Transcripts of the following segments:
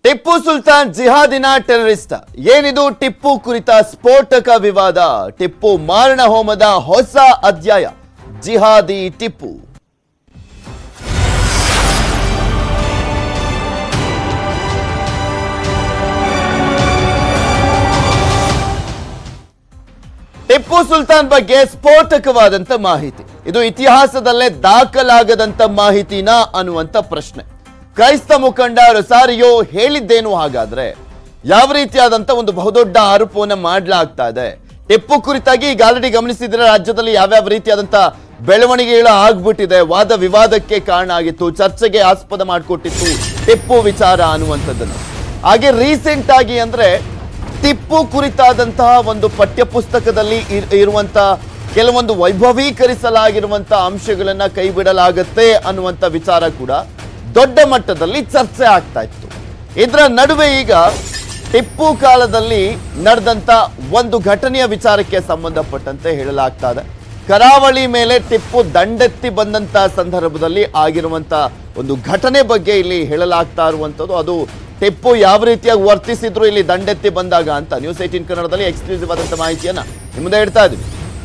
Tipu Sultan ಜಿಹಾದಿನ terrorist ಏನಿದು ಟಿಪ್ಪು ಕುರಿತ ಸ್ಫೋಟಕ ವಿವಾದ ಟಿಪ್ಪು ಮಾರಣ ಹೋಮದ ಹೊಸ ಅಧ್ಯಾಯ ಜಿಹಾದಿ ಟಿಪ್ಪು ಟಿಪ್ಪು ಸುಲ್ತಾನ್ ಬಗ್ಗೆ ಸ್ಫೋಟಕವಾದಂತ ಮಾಹಿತಿ ಇದು ಇತಿಹಾಸದಲ್ಲೇ ದಾಖಲಾಗದಂತ ಮಾಹಿತಿನ ಅನ್ನುವಂತ ಪ್ರಶ್ನೆ ಕ್ರೈಸ್ತ ಮುಖಂಡ ರೊಸಾರಿಯೋ ಹೇಳಿದ್ದೇನು ಹಾಗಾದ್ರೆ ಯಾವ ರೀತಿಯಾದಂತ ಒಂದು ಬಹುದೊಡ್ಡ ಆರೋಪವನ್ನ ಮಾಡಲಾಗ್ತಾ ಇದೆ ಟಿಪ್ಪು ಕುರಿತಾಗಿ ಈಗ ಆಲ್ರೆಡಿ ಗಮನಿಸಿದ್ರೆ ರಾಜ್ಯದಲ್ಲಿ ಯಾವ್ಯಾವ ರೀತಿಯಾದಂತ ಬೆಳವಣಿಗೆಗಳು ಆಗ್ಬಿಟ್ಟಿದೆ ವಾದ ವಿವಾದಕ್ಕೆ ಕಾರಣ ಆಗಿತ್ತು ಚರ್ಚೆಗೆ ಆಸ್ಪದ ಮಾಡಿಕೊಟ್ಟಿತ್ತು ಟಿಪ್ಪು ವಿಚಾರ ಅನ್ನುವಂಥದ್ದನ್ನು ಹಾಗೆ ರೀಸೆಂಟ್ ಆಗಿ ಅಂದ್ರೆ ಟಿಪ್ಪು ಕುರಿತಾದಂತಹ ಒಂದು ಪಠ್ಯ ಪುಸ್ತಕದಲ್ಲಿ ಇರುವಂತ ಕೆಲವೊಂದು ವೈಭವೀಕರಿಸಲಾಗಿರುವಂತ ಅಂಶಗಳನ್ನ ಕೈ ಬಿಡಲಾಗತ್ತೆ ಅನ್ನುವಂತ ವಿಚಾರ ಕೂಡ ದೊಡ್ಡ ಮಟ್ಟದಲ್ಲಿ ಚರ್ಚೆ ಆಗ್ತಾ ಇತ್ತು ಇದರ ನಡುವೆ ಈಗ ಟಿಪ್ಪು ಕಾಲದಲ್ಲಿ ನಡೆದಂತ ಒಂದು ಘಟನೆಯ ವಿಚಾರಕ್ಕೆ ಸಂಬಂಧಪಟ್ಟಂತೆ ಹೇಳಲಾಗ್ತಾ ಇದೆ ಕರಾವಳಿ ಮೇಲೆ ಟಿಪ್ಪು ದಂಡೆತ್ತಿ ಬಂದಂತ ಸಂದರ್ಭದಲ್ಲಿ ಆಗಿರುವಂತ ಒಂದು ಘಟನೆ ಬಗ್ಗೆ ಇಲ್ಲಿ ಹೇಳಲಾಗ್ತಾ ಇರುವಂತದ್ದು ಅದು ಟಿಪ್ಪು ಯಾವ ರೀತಿಯಾಗಿ ವರ್ತಿಸಿದ್ರು ಇಲ್ಲಿ ದಂಡೆತ್ತಿ ಬಂದಾಗ ಅಂತ ನ್ಯೂಸ್ ಏಟೀನ್ ಕನ್ನಡದಲ್ಲಿ ಎಕ್ಸ್ಕ್ಲೂಸಿವ್ ಆದಂತ ಮಾಹಿತಿಯನ್ನ ನಿಮ್ಮದೇ ಇಡ್ತಾ ಇದ್ವಿ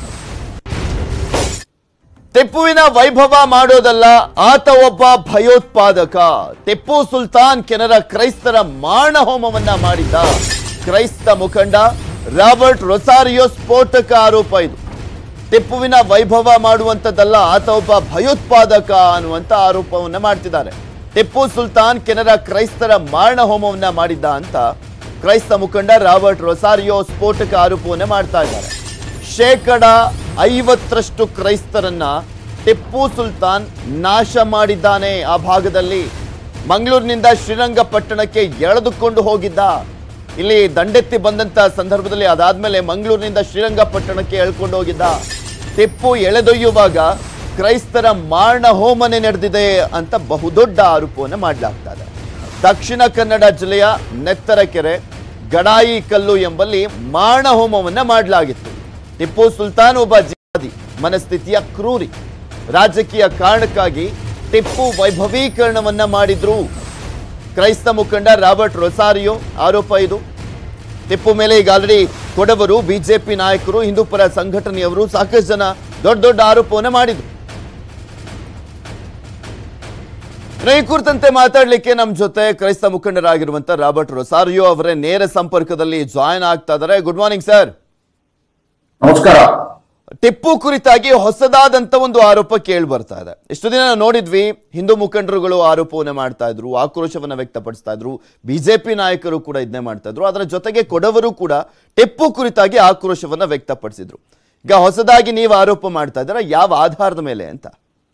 ಟಿಪ್ಪುವಿನ ವೈಭವ ಮಾಡೋದಲ್ಲ ಆತ ಒಬ್ಬ ಭಯೋತ್ಪಾದಕ ಟಿಪ್ಪು ಸುಲ್ತಾನ್ ಕೆನರ ಕ್ರೈಸ್ತರ ಮಾರಣ ಹೋಮವನ್ನ ಮಾಡಿದ್ದ ಕ್ರೈಸ್ತ ಮುಖಂಡ ರಾಬರ್ಟ್ ರೊಸಾರಿಯೋ ಸ್ಫೋಟಕ ಆರೋಪ ಇದು ಟಿಪ್ಪುವಿನ ವೈಭವ ಮಾಡುವಂಥದ್ದಲ್ಲ ಆತ ಒಬ್ಬ ಭಯೋತ್ಪಾದಕ ಅನ್ನುವಂತ ಆರೋಪವನ್ನ ಮಾಡ್ತಿದ್ದಾರೆ ಟಿಪ್ಪು ಸುಲ್ತಾನ್ ಕೆನರ ಕ್ರೈಸ್ತರ ಮಾರಣ ಹೋಮವನ್ನ ಮಾಡಿದ್ದ ಅಂತ ಕ್ರೈಸ್ತ ಮುಖಂಡ ರಾಬರ್ಟ್ ರೊಸಾರಿಯೋ ಸ್ಫೋಟಕ ಆರೋಪವನ್ನ ಮಾಡ್ತಾ ಇದ್ದಾರೆ ಶೇಕಡ ಐವತ್ತರಷ್ಟು ಕ್ರೈಸ್ತರನ್ನ ಟಿಪ್ಪು ಸುಲ್ತಾನ್ ನಾಶ ಮಾಡಿದ್ದಾನೆ ಆ ಭಾಗದಲ್ಲಿ ಮಂಗಳೂರಿನಿಂದ ಶ್ರೀರಂಗಪಟ್ಟಣಕ್ಕೆ ಎಳೆದುಕೊಂಡು ಹೋಗಿದ್ದ ಇಲ್ಲಿ ದಂಡೆತ್ತಿ ಬಂದಂತ ಸಂದರ್ಭದಲ್ಲಿ ಅದಾದ್ಮೇಲೆ ಮಂಗಳೂರಿನಿಂದ ಶ್ರೀರಂಗಪಟ್ಟಣಕ್ಕೆ ಎಳ್ಕೊಂಡು ಹೋಗಿದ್ದ ಟಿಪ್ಪು ಎಳೆದೊಯ್ಯುವಾಗ ಕ್ರೈಸ್ತರ ಮಾರಣ ಹೋಮನೆ ನಡೆದಿದೆ ಅಂತ ಬಹುದೊಡ್ಡ ಆರೋಪವನ್ನು ಮಾಡಲಾಗ್ತಾ ಇದೆ ದಕ್ಷಿಣ ಕನ್ನಡ ಜಿಲ್ಲೆಯ ನೆತ್ತರಕೆರೆ ಗಡಾಯಿ ಕಲ್ಲು ಎಂಬಲ್ಲಿ ಮಾರಣ ಹೋಮವನ್ನ ಮಾಡಲಾಗಿತ್ತು ಟಿಪ್ಪು ಸುಲ್ತಾನ್ ಒಬ್ಬ ಜಿಹಾದಿ ಮನಸ್ಥಿತಿಯ ಕ್ರೂರಿ ರಾಜಕೀಯ ಕಾರಣಕ್ಕಾಗಿ ಟಿಪ್ಪು ವೈಭವೀಕರಣವನ್ನ ಮಾಡಿದ್ರು ಕ್ರೈಸ್ತ ಮುಖಂಡ ರಾಬರ್ಟ್ ರೊಸಾರಿಯೋ ಆರೋಪ ಇದು ಟಿಪ್ಪು ಮೇಲೆ ಈಗ ಆಲ್ರೆಡಿ ಕೊಡವರು ಬಿಜೆಪಿ ನಾಯಕರು ಹಿಂದೂಪರ ಸಂಘಟನೆಯವರು ಸಾಕಷ್ಟು ಜನ ದೊಡ್ಡ ದೊಡ್ಡ ಆರೋಪವನ್ನ ಮಾಡಿದ್ರು ಇನ್ನು ಈ ಕುರಿತಂತೆ ಮಾತಾಡ್ಲಿಕ್ಕೆ ನಮ್ಮ ಜೊತೆ ಕ್ರೈಸ್ತ ಮುಖಂಡರಾಗಿರುವಂತ ರಾಬರ್ಟ್ ರೊಸಾರಿಯೋ ಅವರೇ ನೇರ ಸಂಪರ್ಕದಲ್ಲಿ ಜಾಯಿನ್ ಆಗ್ತಾ ಇದ್ದಾರೆ ಗುಡ್ ಮಾರ್ನಿಂಗ್ ಸರ್ ನಮಸ್ಕಾರ ಟಿಪ್ಪು ಕುರಿತಾಗಿ ಹೊಸದಾದಂತ ಒಂದು ಆರೋಪ ಕೇಳಿ ಬರ್ತಾ ಇದೆ ಇಷ್ಟು ದಿನ ನಾವು ನೋಡಿದ್ವಿ ಹಿಂದೂ ಮುಖಂಡರುಗಳು ಆರೋಪವನ್ನ ಮಾಡ್ತಾ ಇದ್ರು ಆಕ್ರೋಶವನ್ನ ವ್ಯಕ್ತಪಡಿಸ್ತಾ ಇದ್ರು ಬಿಜೆಪಿ ನಾಯಕರು ಕೂಡ ಇದನ್ನೇ ಮಾಡ್ತಾ ಇದ್ರು ಅದರ ಜೊತೆಗೆ ಕೊಡವರು ಕೂಡ ಟಿಪ್ಪು ಕುರಿತಾಗಿ ಆಕ್ರೋಶವನ್ನ ವ್ಯಕ್ತಪಡಿಸಿದ್ರು ಈಗ ಹೊಸದಾಗಿ ನೀವು ಆರೋಪ ಮಾಡ್ತಾ ಇದ್ದೀರಾ ಯಾವ ಆಧಾರದ ಮೇಲೆ ಅಂತ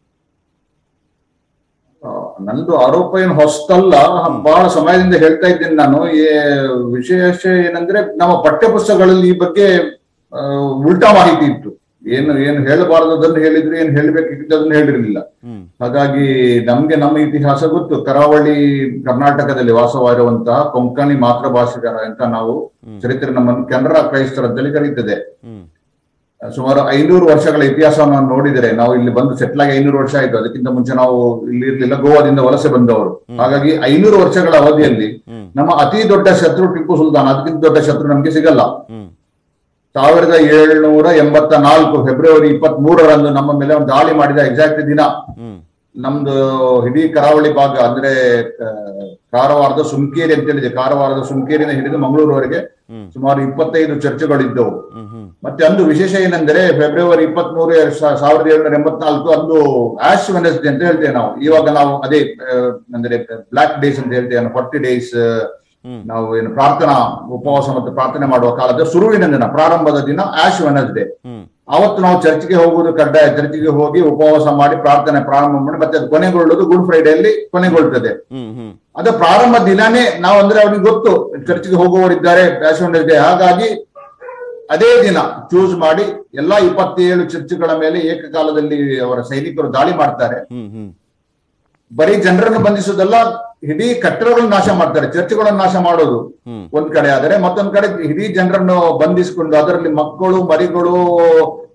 ಆ, ನಂದು ಆರೋಪ ಏನು ಹೊಸ್ತಲ್ಲ ಬಹಳ ಸಮಯದಿಂದ ಹೇಳ್ತಾ ಇದ್ದೇನೆ ನಾನು ಏ- ವಿಶೇಷ ಏನಂದ್ರೆ ನಮ್ಮ ಪಠ್ಯ ಪುಸ್ತಕಗಳಲ್ಲಿ ಈ ಬಗ್ಗೆ ಆ, ಉಲ್ಟಾ ಮಾಹಿತಿ ಇತ್ತು ಏನು ಏನು ಹೇಳಬಾರದನ್ನು ಹೇಳಿದ್ರೆ ಏನು ಹೇಳ್ಬೇಕಿದ್ದದನ್ನು ಹೇಳಿರ್ಲಿಲ್ಲ ಹ್ಮ್ ಹಾಗಾಗಿ ನಮ್ಗೆ ನಮ್ಮ ಇತಿಹಾಸ ಗೊತ್ತು ಕರಾವಳಿ ಕರ್ನಾಟಕದಲ್ಲಿ ವಾಸವಾಗಿರುವಂತಹ ಕೊಂಕಣಿ ಮಾತೃಭಾಷಿಗರ ಅಂತ ನಾವು ಚರಿತ್ರೆ ನಮ್ಮನ್ನು ಕೆನರಾ ಕ್ರೈಸ್ತರಂತಲ್ಲಿ ಕರೀತದೆ ಹ್ಮ್ ಸುಮಾರು ಐನೂರು ವರ್ಷಗಳ ಇತಿಹಾಸವನ್ನು ನೋಡಿದರೆ ನಾವು ಇಲ್ಲಿ ಬಂದು ಸೆಟ್ಲ್ ಆಗಿ ಐನೂರು ವರ್ಷ ಆಯ್ತು ಅದಕ್ಕಿಂತ ಮುಂಚೆ ನಾವು ಇಲ್ಲಿ ಇರ್ಲಿಲ್ಲ ಗೋವಾದಿಂದ ವಲಸೆ ಬಂದವರು ಹಾಗಾಗಿ ಐನೂರು ವರ್ಷಗಳ ಅವಧಿಯಲ್ಲಿ ಹ್ಮ್. ನಮ್ಮ ಅತಿ ದೊಡ್ಡ ಶತ್ರು ಟಿಪ್ಪು ಸುಲ್ತಾನ್ ಅದಕ್ಕಿಂತ ದೊಡ್ಡ ಶತ್ರು ನಮ್ಗೆ ಸಿಗಲ್ಲ ಹ್ಮ್ ಸಾವಿರದ ಏಳ್ನೂರ ಎಂಬತ್ತ ನಾಲ್ಕು ಫೆಬ್ರವರಿ ಇಪ್ಪತ್ತ್ ಮೂರರಂದು ನಮ್ಮ ಮೇಲೆ ಒಂದು ದಾಳಿ ಮಾಡಿದ ಎಕ್ಸಾಕ್ಟ್ ದಿನ ಹ್ಮ್ ನಮ್ದು ಇಡೀ ಕರಾವಳಿ ಭಾಗ ಅಂದ್ರೆ ಆ, ಕಾರವಾರದ ಸುಂಕೇರಿ ಅಂತ ಹೇಳಿದೆ ಕಾರವಾರದ ಸುಂಕೇರಿನ ಹಿಡಿದು ಮಂಗಳೂರುವರೆಗೆ ಹ್ಮ್. ಸುಮಾರು ಇಪ್ಪತ್ತೈದು ಚರ್ಚ್ಗಳಿದ್ದವು ಹ್ಮ್ ಹ್ಮ್ ಮತ್ತೆ ಅಂದು ವಿಶೇಷ ಏನೆಂದರೆ ಫೆಬ್ರವರಿ ಇಪ್ಪತ್ತ್ ಮೂರು ಸಾವಿರದ ಏಳ್ನೂರ ಎಂಬತ್ನಾಲ್ಕು ಅಂದು ಆಶ್ ವೆನಸ್ಡೇ ಅಂತ ಹೇಳ್ತೇವೆ ನಾವು ಇವಾಗ ನಾವು ಅದೇ ಆ, ಅಂದ್ರೆ ಬ್ಲಾಕ್ ಡೇಸ್ ಅಂತ ಹೇಳ್ತೇವೆ ಫಾರ್ಟಿ ಡೇಸ್ ಹ್ಮ್. ನಾವು ಏನು ಪ್ರಾರ್ಥನಾ ಉಪವಾಸ ಮತ್ತು ಪ್ರಾರ್ಥನೆ ಮಾಡುವ ಕಾಲದ ಶುರುವಿನ ದಿನ ಪ್ರಾರಂಭದ ದಿನ ಆಶ್ ವೆನಸ್ಡೇ ಹ್ಮ್ ಅವತ್ತು ನಾವು ಚರ್ಚ್ಗೆ ಹೋಗುವುದು ಕಡ್ಡಾಯ ಚರ್ಚ್ಗೆ ಹೋಗಿ ಉಪವಾಸ ಮಾಡಿ ಪ್ರಾರ್ಥನೆ ಪ್ರಾರಂಭ ಮಾಡಿ ಮತ್ತೆ ಅದು ಕೊನೆಗೊಳ್ಳುವುದು ಗುಡ್ ಫ್ರೈಡೆಯಲ್ಲಿ ಕೊನೆಗೊಳ್ತದೆ ಹ್ಮ್ ಹ್ಮ್ ಅದು ಪ್ರಾರಂಭ ದಿನಾನೇ ನಾವು ಅಂದ್ರೆ ಅವ್ರಿಗೆ ಗೊತ್ತು ಚರ್ಚ್ಗೆ ಹೋಗುವವರಿದ್ದಾರೆ ಪ್ಯಾಷನ್ ಡೇ ಹಾಗಾಗಿ ಅದೇ ದಿನ ಚೂಸ್ ಮಾಡಿ ಎಲ್ಲಾ ಇಪ್ಪತ್ತೇಳು ಚರ್ಚ್ಗಳ ಮೇಲೆ ಏಕಕಾಲದಲ್ಲಿ ಅವರ ಸೈನಿಕರು ದಾಳಿ ಮಾಡ್ತಾರೆ ಹ್ಮ್ ಹ್ಮ್ ಬರೀ ಜನರನ್ನು ಬಂಧಿಸುವುದಲ್ಲ ಇಡೀ ಕಟ್ಟಡಗಳನ್ನು ನಾಶ ಮಾಡ್ತಾರೆ ಚರ್ಚ್ಗಳನ್ನು ನಾಶ ಮಾಡೋದು ಹ್ಮ್ ಒಂದ್ ಕಡೆ ಆದರೆ ಮತ್ತೊಂದ್ ಕಡೆ ಇಡೀ ಜನರನ್ನು ಬಂಧಿಸಿಕೊಂಡು ಅದರಲ್ಲಿ ಮಕ್ಕಳು ಮರಿಗಳು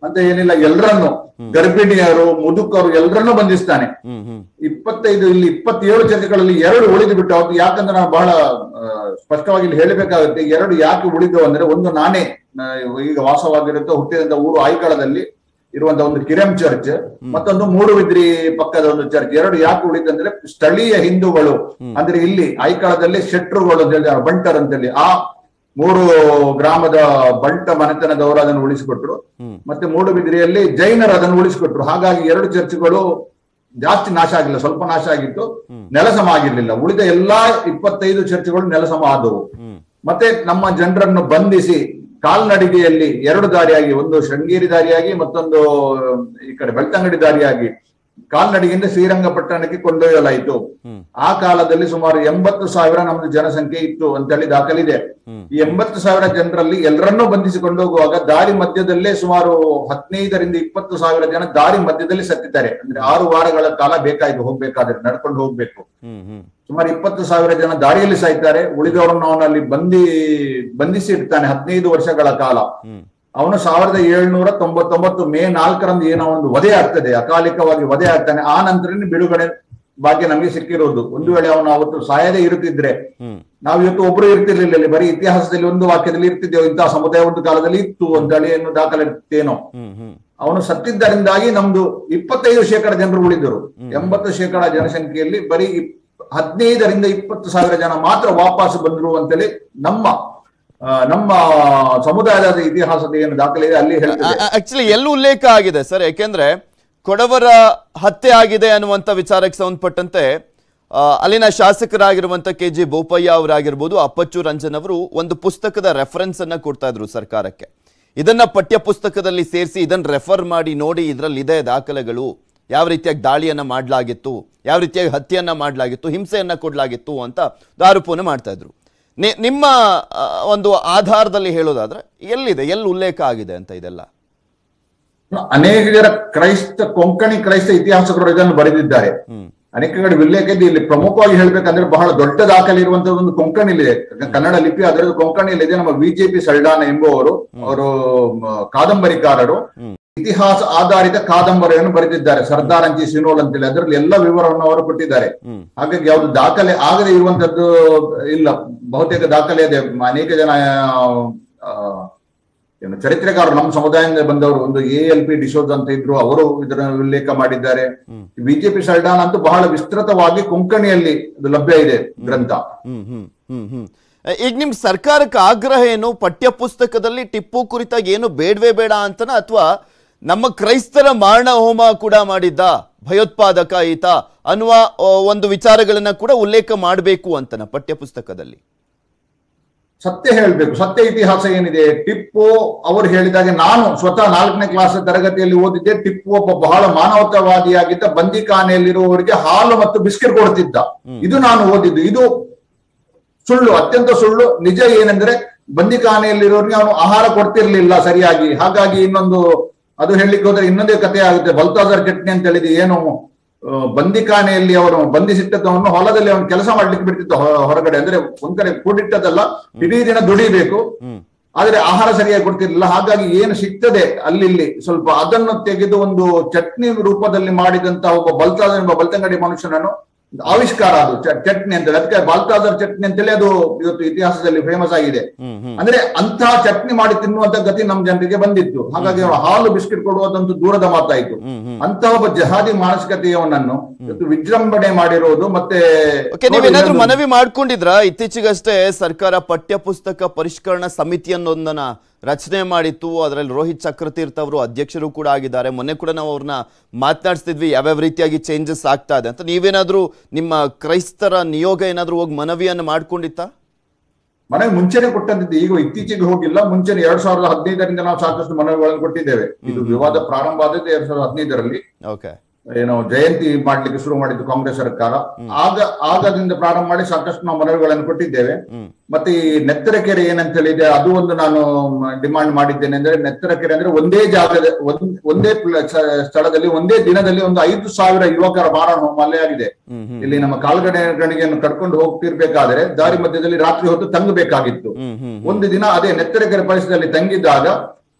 ಅಂತ ಏನಿಲ್ಲ ಎಲ್ಲರನ್ನು ಗರ್ಭಿಣಿಯರು ಮುದುಕರು ಎಲ್ಲರನ್ನೂ ಬಂಧಿಸ್ತಾನೆ ಹ್ಮ್ ಹ್ಮ್ ಇಪ್ಪತ್ತೈದು ಇಲ್ಲಿ ಇಪ್ಪತ್ತೇಳು ಚರ್ಚೆಗಳಲ್ಲಿ ಎರಡು ಉಳಿದು ಬಿಟ್ಟು ಅವತ್ತು ಯಾಕಂದ್ರೆ ನಾನು ಬಹಳ ಆ, ಸ್ಪಷ್ಟವಾಗಿ ಇಲ್ಲಿ ಹೇಳಬೇಕಾಗುತ್ತೆ ಎರಡು ಯಾಕೆ ಉಳಿದವು ಅಂದ್ರೆ ಒಂದು ನಾನೇ ಆ, ಈಗ ವಾಸವಾಗಿರುತ್ತೋ ಹುಟ್ಟಿದಂತ ಊರು ಆಯ್ಕಳದಲ್ಲಿ ಇರುವಂತ ಒಂದು ಕಿರಂ ಚರ್ಚ್ ಮತ್ತೊಂದು ಮೂಡುಬಿದ್ರಿ ಪಕ್ಕದ ಒಂದು ಚರ್ಚ್ ಎರಡು ಯಾಕೆ ಉಳಿದಂದ್ರೆ ಸ್ಥಳೀಯ ಹಿಂದೂಗಳು ಅಂದ್ರೆ ಇಲ್ಲಿ ಆಯ್ಕಳದಲ್ಲಿ ಶೆಟ್ರುಗಳು ಅಂತ ಹೇಳಿದ್ದಾರೆ ಬಂಟರ್ ಅಂತೇಳಿ ಆ ಮೂರು ಗ್ರಾಮದ ಬಂಟ ಮನೆತನದವರು ಅದನ್ನು ಉಳಿಸಿಕೊಟ್ರು ಹ್ಮ್. ಮತ್ತೆ ಮೂಡುಬಿದ್ರಿಯಲ್ಲಿ ಜೈನರು ಅದನ್ನು ಉಳಿಸಿಕೊಟ್ರು ಹಾಗಾಗಿ ಎರಡು ಚರ್ಚ್ಗಳು ಜಾಸ್ತಿ ನಾಶ ಆಗಿಲ್ಲ ಸ್ವಲ್ಪ ನಾಶ ಆಗಿತ್ತು ನೆಲಸಮ ಆಗಿರ್ಲಿಲ್ಲ ಉಳಿದ ಎಲ್ಲಾ ಇಪ್ಪತ್ತೈದು ಚರ್ಚ್ಗಳು ನೆಲಸಮ ಆದವು ಹ್ಮ್ ಮತ್ತೆ ನಮ್ಮ ಜನರನ್ನು ಬಂಧಿಸಿ ಕಾಲ್ನಡಿಗೆಯಲ್ಲಿ ಎರಡು ದಾರಿಯಾಗಿ ಒಂದು ಶೃಂಗೇರಿ ದಾರಿಯಾಗಿ ಮತ್ತೊಂದು ಈ ಕಡೆ ಬೆಳ್ತಂಗಡಿ ದಾರಿಯಾಗಿ ಕಾಲ್ನಡಿಗೆಯಿಂದ ಶ್ರೀರಂಗಪಟ್ಟಣಕ್ಕೆ ಕೊಂಡೊಯ್ಯಲಾಯಿತು ಹ್ಮ್. ಆ ಕಾಲದಲ್ಲಿ ಸುಮಾರು ಎಂಬತ್ತು ಸಾವಿರ ನಮ್ದು ಜನಸಂಖ್ಯೆ ಇತ್ತು ಅಂತೇಳಿ ದಾಖಲಿದೆ ಹ್ಮ್. ಈ ಎಂಬತ್ತು ಸಾವಿರ ಜನರಲ್ಲಿ ಎಲ್ಲರನ್ನೂ ಬಂಧಿಸಿಕೊಂಡು ಹೋಗುವಾಗ ದಾರಿ ಮಧ್ಯದಲ್ಲೇ ಸುಮಾರು ಹದಿನೈದರಿಂದ ಇಪ್ಪತ್ತು ಸಾವಿರ ಜನ ದಾರಿ ಮಧ್ಯದಲ್ಲಿ ಸತ್ತಿದ್ದಾರೆ ಅಂದ್ರೆ ಆರು ವಾರಗಳ ಕಾಲ ಬೇಕಾಯ್ತು ಹೋಗ್ಬೇಕಾದ್ರೆ ನಡ್ಕೊಂಡು ಹೋಗ್ಬೇಕು ಹ್ಮ್ ಹ್ಮ್ ಸುಮಾರು ಇಪ್ಪತ್ತು ಸಾವಿರ ಜನ ದಾರಿಯಲ್ಲಿ ಸಾಯ್ತಾರೆ ಉಳಿದವರನ್ನು ಅವನಲ್ಲಿ ಬಂದಿ ಬಂಧಿಸಿ ಇರ್ತಾನೆ ಹದಿನೈದು ವರ್ಷಗಳ ಕಾಲ ಹ್ಮ್ ಅವನು ಸಾವಿರದ ಏಳ್ನೂರ ತೊಂಬತ್ತೊಂಬತ್ತು ಮೇ ನಾಲ್ಕರಂದು ಏನೋ ಒಂದು ವಧೆ ಆಗ್ತದೆ ಅಕಾಲಿಕವಾಗಿ ವಧೆ ಆಗ್ತಾನೆ ಆ ನಂತರನೇ ಬಿಡುಗಡೆ ಭಾಗ್ಯ ನಮಗೆ ಸಿಕ್ಕಿರೋದು ಒಂದು ವೇಳೆ ಅವನು ಅವತ್ತು ಸಾಯದೇ ಇರುತ್ತಿದ್ರೆ ಹ್ಮ್ ನಾವು ಇವತ್ತು ಒಬ್ರು ಇರ್ತಿರ್ಲಿಲ್ಲ ಇಲ್ಲಿ ಬರೀ ಇತಿಹಾಸದಲ್ಲಿ ಒಂದು ವಾಕ್ಯದಲ್ಲಿ ಇರ್ತಿದ್ದೇವೆ ಇಂತಹ ಸಮುದಾಯ ಒಂದು ಕಾಲದಲ್ಲಿ ಇತ್ತು ಅಂತೇಳಿ ಏನು ದಾಖಲೆ ಇರ್ತೇನೋ ಹ್ಮ್ ಹ್ಮ್ ಅವನು ಸತ್ತಿದ್ದರಿಂದಾಗಿ ನಮ್ದು ಇಪ್ಪತ್ತೈದು ಶೇಕಡ ಜನರು ಉಳಿದರು ಎಂಬತ್ತು ಶೇಕಡ ಜನಸಂಖ್ಯೆಯಲ್ಲಿ ಬರೀ ಇಪ್- ಹದಿನೈದರಿಂದ ಇಪ್ಪತ್ತು ಸಾವಿರ ಜನ ಮಾತ್ರ ವಾಪಸ್ ಬಂದರು ಅಂತೇಳಿ ನಮ್ಮ ಆ, ನಮ್ಮ ಸಮುದಾಯದ ಇತಿಹಾಸದ ಏನು ದಾಖಲೆ ಇದೆ ಅಲ್ಲಿ ಹೇಳ್ತದೆ ಆಕ್ಚುಲಿ ಎಲ್ಲಿ ಉಲ್ಲೇಖ ಆಗಿದೆ ಸರ್ ಯಾಕೆಂದ್ರೆ ಕೊಡವರ ಹತ್ಯೆ ಆಗಿದೆ ಅನ್ನುವಂಥ ವಿಚಾರಕ್ಕೆ ಸಂಬಂಧಪಟ್ಟಂತೆ ಆ, ಅಲ್ಲಿನ ಶಾಸಕರಾಗಿರುವಂತ ಕೆ ಜಿ ಬೋಪಯ್ಯ ಅವರಾಗಿರ್ಬೋದು ಅಪ್ಪಚ್ಚು ರಂಜನ್ ಅವರು ಒಂದು ಪುಸ್ತಕದ ರೆಫರೆನ್ಸ್ ಅನ್ನ ಕೊಡ್ತಾ ಇದ್ರು ಸರ್ಕಾರಕ್ಕೆ ಇದನ್ನ ಪಠ್ಯ ಪುಸ್ತಕದಲ್ಲಿ ಸೇರಿಸಿ ಇದನ್ನ ರೆಫರ್ ಮಾಡಿ ನೋಡಿ ಇದರಲ್ಲಿ ಇದೆ ದಾಖಲೆಗಳು ಯಾವ ರೀತಿಯಾಗಿ ದಾಳಿಯನ್ನ ಮಾಡಲಾಗಿತ್ತು ಯಾವ ರೀತಿಯಾಗಿ ಹತ್ಯೆಯನ್ನ ಮಾಡಲಾಗಿತ್ತು ಹಿಂಸೆಯನ್ನ ಕೊಡಲಾಗಿತ್ತು ಅಂತ ಆರೋಪವನ್ನು ಮಾಡ್ತಾ ಇದ್ರು ನಿ- ನಿಮ್ಮ ಆ, ಒಂದು ಆಧಾರದಲ್ಲಿ ಹೇಳೋದಾದ್ರೆ ಎಲ್ಲಿದೆ ಎಲ್ಲಿ ಉಲ್ಲೇಖ ಆಗಿದೆ ಅಂತ ಇದೆಲ್ಲ ಅನೇಕ ಜನ ಕ್ರೈಸ್ತ ಕೊಂಕಣಿ ಕ್ರೈಸ್ತ ಇತಿಹಾಸಕರು ಇದನ್ನು ಬರೆದಿದ್ದಾರೆ ಹ್ಮ್ ಅನೇಕ ಕಡೆ ಉಲ್ಲೇಖ ಇದೆ ಇಲ್ಲಿ ಪ್ರಮುಖವಾಗಿ ಹೇಳ್ಬೇಕಂದ್ರೆ ಬಹಳ ದೊಡ್ಡ ದಾಖಲೆ ಇರುವಂತಹ ಒಂದು ಕೊಂಕಣಿಲಿದೆ ಕನ್ನಡ ಲಿಪಿ ಅದರದ್ದು ಕೊಂಕಣಿಯಲ್ಲಿದೆ ನಮ್ಮ ಬಿಜೆಪಿ ಸಲ್ಡಾನ ಎಂಬುವರು ಅವರು ಮ, ಕಾದಂಬರಿಕಾರರು ಹ್ಮ್. ಇತಿಹಾಸ ಆಧಾರಿತ ಕಾದಂಬರಿಯನ್ನು ಬರೆದಿದ್ದಾರೆ ಸರ್ದಾರ್ ಅಂಚಿ ಸಿನೋಲ್ ಅಂತೇಳಿ ಅದರಲ್ಲಿ ಎಲ್ಲ ವಿವರವನ್ನು ಅವರು ಕೊಟ್ಟಿದ್ದಾರೆ ಹ್ಮ್ ಹಾಗಾಗಿ ಯಾವುದು ದಾಖಲೆ ಆಗದೆ ಇರುವಂತದ್ದು ಇಲ್ಲ ಬಹುತೇಕ ದಾಖಲೆ ಇದೆ ಅನೇಕ ಜನ ಆ, ಏನು ಚರಿತ್ರೆಕಾರರು ನಮ್ಮ ಸಮುದಾಯದಿಂದ ಬಂದವರು ಒಂದು ಎ ಎಲ್ ಪಿ ಡಿಸೋಜ್ ಅಂತ ಇದ್ರು ಅವರು ಇದರ ಉಲ್ಲೇಖ ಮಾಡಿದ್ದಾರೆ ಹ್ಮ್. ಬಿಜೆಪಿ ಸಲ್ಡಾನ್ ಅಂತೂ ಬಹಳ ವಿಸ್ತೃತವಾಗಿ ಕೊಂಕಣಿಯಲ್ಲಿ ಅದು ಲಭ್ಯ ಇದೆ ಗ್ರಂಥ ಹ್ಮ್ ಹ್ಮ್ ಹ್ಮ್ ಹ್ಮ್ ಅಹ್, ಈಗ ನಿಮ್ ಸರ್ಕಾರಕ್ಕೆ ಆಗ್ರಹ ಏನು ಪಠ್ಯ ಪುಸ್ತಕದಲ್ಲಿ ಟಿಪ್ಪು ಕುರಿತಾಗಿ ಏನು ಬೇಡವೇ ಬೇಡ ಅಂತನ ಅಥವಾ ನಮ್ಮ ಕ್ರೈಸ್ತರ ಮಾರಣ ಹೋಮ ಕೂಡ ಮಾಡಿದ್ದ ಭಯೋತ್ಪಾದಕ ಈತ ಅನ್ನುವ ಆ, ಒಂದು ವಿಚಾರಗಳನ್ನ ಕೂಡ ಉಲ್ಲೇಖ ಮಾಡಬೇಕು ಅಂತನ ಪಠ್ಯ ಪುಸ್ತಕದಲ್ಲಿ ಸತ್ಯ ಹೇಳ್ಬೇಕು ಸತ್ಯ ಇತಿಹಾಸ ಏನಿದೆ ಟಿಪ್ಪು ಅವರು ಹೇಳಿದಾಗೆ ನಾನು ಸ್ವತಃ ನಾಲ್ಕನೇ ಕ್ಲಾಸ್ ತರಗತಿಯಲ್ಲಿ ಓದಿದ್ದೆ ಟಿಪ್ಪು ಒಬ್ಬ ಬಹಳ ಮಾನವತಾವಾದಿಯಾಗಿದ್ದ ಬಂದಿಖಾನೆಯಲ್ಲಿರುವವರಿಗೆ ಹಾಲು ಮತ್ತು ಬಿಸ್ಕೆಟ್ ಕೊಡ್ತಿದ್ದ ಇದು ನಾನು ಓದಿದ್ದು ಇದು ಸುಳ್ಳು ಅತ್ಯಂತ ಸುಳ್ಳು ನಿಜ ಏನೆಂದ್ರೆ ಬಂದಿಖಾನೆಯಲ್ಲಿರೋರಿಗೆ ಅವನು ಆಹಾರ ಕೊಡ್ತಿರ್ಲಿಲ್ಲ ಸರಿಯಾಗಿ ಹಾಗಾಗಿ ಇನ್ನೊಂದು ಅದು ಹೇಳಲಿಕ್ಕೆ ಹೋದ್ರೆ ಇನ್ನೊಂದೇ ಕಥೆ ಆಗುತ್ತೆ ಬಲ್ತಾಜರ್ ಚಟ್ನಿ ಅಂತ ಹೇಳಿದ ಏನು ಆ, ಬಂದಿಖಾನೆಯಲ್ಲಿ ಅವನು ಬಂಧಿಸಿಟ್ಟದವನು ಹೊಲದಲ್ಲಿ ಅವನು ಕೆಲಸ ಮಾಡ್ಲಿಕ್ಕೆ ಬಿಡ್ತಿದ್ದ ಹೊ- ಹೊರಗಡೆ ಅಂದ್ರೆ ಒಂದ್ ಕಡೆ ಕೂಡಿಟ್ಟದಲ್ಲ ಇಡೀ ದಿನ ದುಡಿಬೇಕು ಹ್ಮ್ ಆದ್ರೆ ಆಹಾರ ಸರಿಯಾಗಿ ಕೊಡ್ತಿರ್ಲಿಲ್ಲ ಹಾಗಾಗಿ ಏನು ಸಿಗ್ತದೆ ಅಲ್ಲಿ ಇಲ್ಲಿ ಸ್ವಲ್ಪ ಅದನ್ನು ತೆಗೆದು ಒಂದು ಚಟ್ನಿ ರೂಪದಲ್ಲಿ ಮಾಡಿದಂತ ಒಬ್ಬ ಬಲ್ತಾಜರ್ ಎಂಬ ಬಲ್ತಂಗಡಿ ಮನುಷ್ಯನನ್ನು ಆವಿಷ್ಕಾರ ಅದು ಚ- ಚಟ್ನಿ ಅಂತೇಳಿ ಅದಕ್ಕೆ ಬಾಲ್ತಾಜರ್ ಚಟ್ನಿ ಅಂತೇಳಿ ಅದು ಇವತ್ತು ಇತಿಹಾಸದಲ್ಲಿ ಫೇಮಸ್ ಆಗಿದೆ ಹ್ಮ್ ಹ್ಮ್ ಅಂದ್ರೆ ಅಂತಹ ಚಟ್ನಿ ಮಾಡಿ ತಿನ್ನುವಂತ ಗತಿ ನಮ್ಮ ಜನರಿಗೆ ಬಂದಿತ್ತು ಹಾಗಾಗಿ ಅವ್ರು ಹಾಲು ಬಿಸ್ಕೆಟ್ ಕೊಡುವುದಂತೂ ದೂರದ ಮಾತಾಯ್ತು ಹ್ಮ್ ಹ್ಮ್ ಅಂತಹ ಒಬ್ಬ ಜಹಾದಿ ಮಾನಸಿಕತೆಯವನನ್ನು ಇವತ್ತು ವಿಜೃಂಭಣೆ ಮಾಡಿರೋದು ಮತ್ತೆ ಓಕೆ ನೀವೇನಾದ್ರೂ ಮನವಿ ಮಾಡ್ಕೊಂಡಿದ್ರ ಇತ್ತೀಚೆಗಷ್ಟೇ ಸರ್ಕಾರ ಪಠ್ಯ ಪುಸ್ತಕ ಪರಿಷ್ಕರಣಾ ಸಮಿತಿ ಅನ್ನೊಂದನ್ನ ರಚನೆ ಮಾಡಿತ್ತು ಅದರಲ್ಲಿ ರೋಹಿತ್ ಚಕ್ರತೀರ್ಥ ಅವರು ಅಧ್ಯಕ್ಷರು ಕೂಡ ಆಗಿದ್ದಾರೆ ಮೊನ್ನೆ ಕೂಡ ನಾವು ಅವ್ರನ್ನ ಮಾತನಾಡಿಸ್ತಿದ್ವಿ ಯಾವ್ಯಾವ ರೀತಿಯಾಗಿ ಚೇಂಜಸ್ ಆಗ್ತಾ ಇದೆ ಅಂತ ನೀವೇನಾದ್ರೂ ನಿಮ್ಮ ಕ್ರೈಸ್ತರ ನಿಯೋಗ ಏನಾದ್ರೂ ಹೋಗಿ ಮನವಿಯನ್ನು ಮಾಡ್ಕೊಂಡಿತ್ತಾ ಮನೆಗೆ ಮುಂಚೆನೆ ಕೊಟ್ಟಂತಿದ್ದು ಈಗ ಇತ್ತೀಚೆಗೆ ಹೋಗಿಲ್ಲ ಮುಂಚೆನೆ ಎರಡ್ ಸಾವಿರದ ಹದಿನೈದರಿಂದ ನಾವು ಸಾಕಷ್ಟು ಮನವಿಗಳನ್ನು ಕೊಟ್ಟಿದ್ದೇವೆ ಇದು ವಿವಾದ ಪ್ರಾರಂಭ ಆದದ್ದು ಎರಡ್ ಸಾವಿರದ ಹದಿನೈದರಲ್ಲಿ ಓಕೆ ಏನೋ ಜಯಂತಿ ಮಾಡ್ಲಿಕ್ಕೆ ಶುರು ಮಾಡಿದ್ದು ಕಾಂಗ್ರೆಸ್ ಸರ್ಕಾರ ಆಗ ಆಗದಿಂದ ಪ್ರಾರಂಭ ಮಾಡಿ ಸಾಕಷ್ಟು ನಾವು ಮನವಿಗಳನ್ನು ಕೊಟ್ಟಿದ್ದೇವೆ ಹ್ಮ್ ಮತ್ತೆ ಈ ನೆತ್ತರಕೆರೆ ಏನಂತ ಹೇಳಿದೆ ಅದು ಒಂದು ನಾನು ಡಿಮಾಂಡ್ ಮಾಡಿದ್ದೇನೆ ಅಂದ್ರೆ ನೆತ್ತರಕೆರೆ ಅಂದ್ರೆ ಒಂದೇ ಜಾಗದ ಒಂದ್- ಒಂದೇ ಪ್ಲ- ಸ- ಸ್ಥಳದಲ್ಲಿ ಒಂದೇ ದಿನದಲ್ಲಿ ಒಂದು ಐದು ಸಾವಿರ ಯುವಕರ ಮಾರಣ ಹೋಮ ಅಲ್ಲೇ ಆಗಿದೆ ಹ್ಮ್ ಹ್ಮ್ ಇಲ್ಲಿ ನಮ್ಮ ಕಾಲ್ಗಡೆ ಗಣಿಗೆಯನ್ನು ಕಟ್ಕೊಂಡು ಹೋಗ್ತಿರ್ಬೇಕಾದ್ರೆ ದಾರಿ ಮಧ್ಯದಲ್ಲಿ ರಾತ್ರಿ ಹೊತ್ತು ತಂಗಬೇಕಾಗಿತ್ತು ಹ್ಮ್ ಹ್ಮ್ ಒಂದು ದಿನ ಅದೇ ನೆತ್ತರಕೆರೆ ಪರಿಸರದಲ್ಲಿ ತಂಗಿದ್ದಾಗ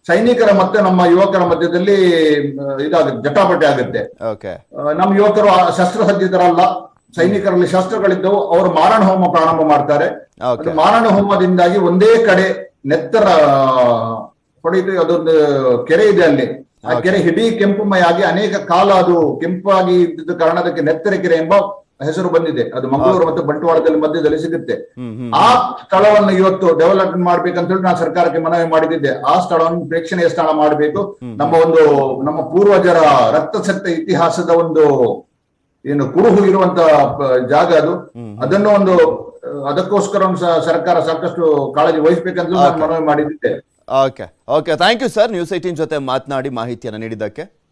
ಸೈನಿಕರ ಮತ್ತೆ ನಮ್ಮ ಯುವಕರ ಮಧ್ಯದಲ್ಲಿ ಆ, ಇದಾಗುತ್ತೆ ಜಟಾಪಟಿ ಆಗುತ್ತೆ ಓಕೆ ಆ, ನಮ್ಮ ಯುವಕರು ಆ ಶಸ್ತ್ರಸಜ್ಜಿತರಲ್ಲ ಸೈನಿಕರಲ್ಲಿ ಶಸ್ತ್ರಗಳಿದ್ದವು ಅವರು ಮಾರಣ ಹೋಮ ಪ್ರಾರಂಭ ಮಾಡ್ತಾರೆ ಓಕೆ ಅದು ಮಾರಣ ಹೋಮದಿಂದಾಗಿ ಒಂದೇ ಕಡೆ ನೆತ್ತರ ಹೊಡೆದು ಅದೊಂದು ಕೆರೆ ಇದೆ ಅಲ್ಲಿ ಆ ಕೆರೆ ಇಡೀ ಕೆಂಪುಮಯಾಗಿ ಅನೇಕ ಕಾಲ ಅದು ಕೆಂಪಾಗಿ ಇದ್ದ ಕಾರಣ ಅದಕ್ಕೆ ನೆತ್ತರ ಕೆರೆ ಎಂಬ ಹೆಸರು ಬಂದಿದೆ ಅದು ಮಂಗಳೂರು ಮತ್ತು ಬಂಟ್ವಾಳದಲ್ಲಿ ಮಧ್ಯದಲ್ಲಿ ಸಿಗುತ್ತೆ ಹ್ಮ್ ಹ್ಮ್ ಆ ಸ್ಥಳವನ್ನು ಇವತ್ತು ಡೆವಲಪ್ಮೆಂಟ್ ಮಾಡ್ಬೇಕಂತ ಹೇಳಿ ನಾನು ಸರ್ಕಾರಕ್ಕೆ ಮನವಿ ಮಾಡಿದ್ದೆ ಆ ಸ್ಥಳವನ್ನು ಪ್ರೇಕ್ಷಣೀಯ ಸ್ಥಳ ಮಾಡಬೇಕು ನಮ್ಮ ಒಂದು ನಮ್ಮ ಪೂರ್ವಜರ ರಕ್ತಸಕ್ತ ಇತಿಹಾಸದ ಒಂದು ಏನು ಕುರುಹು ಇರುವಂತ ಪ- ಜಾಗ ಅದು ಅದನ್ನು ಒಂದು ಆ, ಅದಕ್ಕೋಸ್ಕರ ಒಂದು ಸ- ಸರ್ಕಾರ ಸಾಕಷ್ಟು ಕಾಳಜಿ ವಹಿಸ್ಬೇಕಂತ ನಾನು ಮನವಿ ಮಾಡಿದ್ದೆ okay okay thank you sir news eighteen ಜೊತೆ ಮಾತನಾಡಿ ಮಾಹಿತಿಯನ್ನು ನೀಡಿದ್ದಕ್ಕೆ